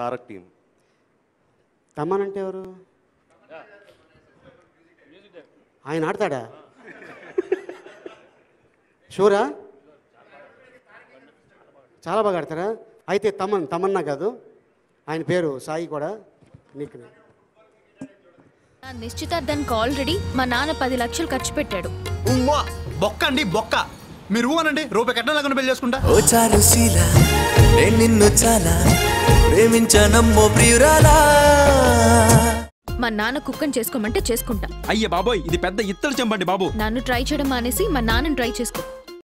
Tarak team Thaman అంటే ఎవరు ఆయన ఆడతాడా షూరా చాలా బాగా ఆడతారా అయితే తమన్ తమన్నా కాదు ఆయన పేరు సాయి కూడా నీకు నా నిశ్చితార్థానికి ఆల్రెడీ మా నాన్న పది లక్షలు ఖర్చు పెట్టాడు ఉమ్మా బొక్క అండి బొక్క మీరు ఊ అనండి రూపాయి కట్నం లేకుండా పెళ్లి చేసుకుంటా ఓ చారు శీల నేను నిన్ను చాలా ప్రేమించానమ్మో ప్రియురాలా మా నాన్న కుక్కని చేసుకోమంటే చేసుకుంటా అయ్య బాబోయ్ ఇది పెద్ద ఇత్తడి చెంపండి బాబు నన్ను ట్రై చేయడం మానేసి మా నాన్నని ట్రై చేసుకో